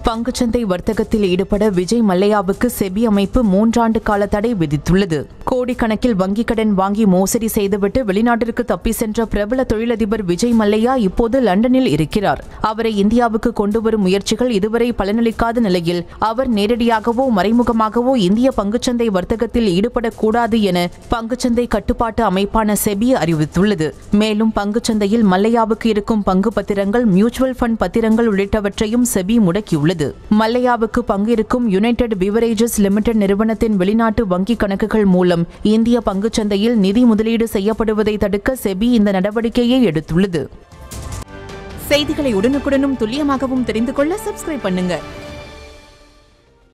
பங்குச்சந்தை வர்த்தகத்தில் ஈடுபட விஜய் மல்லையாவுக்கு செபி அமைப்பு மூன்றாண்டு கால தடை விதித்துள்ளது கோடிக்கணக்கில் வங்கிக் கடன் வாங்கி மோசடி செய்துவிட்டு வெளிநாட்டிற்கு தப்பி சென்ற பிரபல தொழிலதிபர் விஜய் மல்லையா இப்போது லண்டனில் இருக்கிறார் அவரை இந்தியாவுக்கு கொண்டு வரும் முயற்சிகள் இதுவரை பலனளிக்காத நிலையில் அவர் நேரடியாகவோ மறைமுகமாகவோ இந்திய பங்குச்சந்தை வர்த்தகத்தில் ஈடுபடக்கூடாது என பங்குச்சந்தை கட்டுப்பாட்டு அமைப்பான செபி அறிவித்துள்ளது மேலும் பங்குச்சந்தையில் மல்லையாவுக்கு இருக்கும் பங்கு பத்திரங்கள் மியூச்சுவல் ஃபண்ட் பத்திரங்கள் உள்ளிட்டவற்றையும் செபி முடக்கியுள்ளது மல்லையாவுக்கு பங்கு இருக்கும் யுனைடெட் பிவரேஜஸ் லிமிடெட் நிறுவனத்தின் வெளிநாட்டு வங்கிக் கணக்குகள் மூலம் இந்திய பங்குச்சந்தையில் நிதி முதலீடு செய்யப்படுவதை தடுக்க செபி இந்த நடவடிக்கையை எடுத்துள்ளது செய்திகளை உடனுக்குடனும் துல்லியமாகவும் தெரிந்து கொள்ள சப்ஸ்கிரைப் பண்ணுங்க